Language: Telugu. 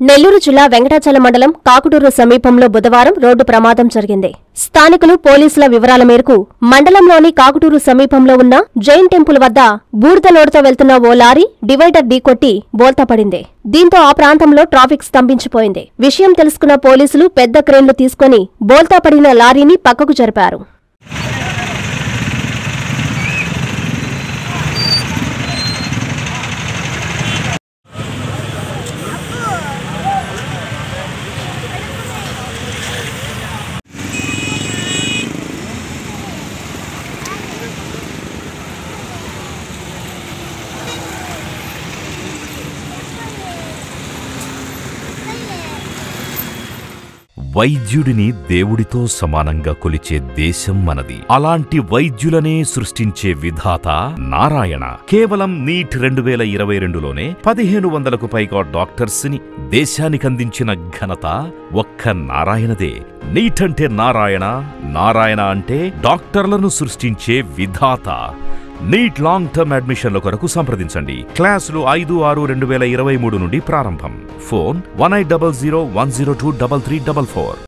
నెల్లూరు జిల్లా వెంకటాచలం మండలం కాకుటూరు సమీపంలో బుధవారం రోడ్డు ప్రమాదం జరిగింది స్థానికులు పోలీసుల వివరాల మేరకు మండలంలోని కాకుటూరు సమీపంలో ఉన్న జైన్ టెంపుల్ వద్ద బూడిద లోడుతో వెళ్తున్న ఓ లారీ డివైడర్ ఢీకొట్టి బోల్తా పడింది దీంతో ఆ ప్రాంతంలో ట్రాఫిక్ స్తంభించిపోయింది విషయం తెలుసుకున్న పోలీసులు పెద్ద క్రేన్లు తీసుకుని బోల్తా పడిన లారీని పక్కకు జరిపారు వైద్యుడిని దేవుడితో సమానంగా కొలిచే దేశం మనది అలాంటి వైద్యులనే సృష్టించే విధాత నారాయణ కేవలం నీట్ రెండు వేల ఇరవై రెండులోనే పదిహేను వందలకు పైగా డాక్టర్స్ ని దేశానికందించిన ఘనత ఒక్క నారాయణదే నీట్ అంటే నారాయణ నారాయణ అంటే డాక్టర్లను సృష్టించే విధాత నీట్ లాంగ్ టర్మ్ అడ్మిషన్ల కొరకు సంప్రదించండి క్లాసులు ఐదు ఆరు రెండు వేల ఇరవై మూడు నుండి ప్రారంభం phone one eight double zero one zero two double three double four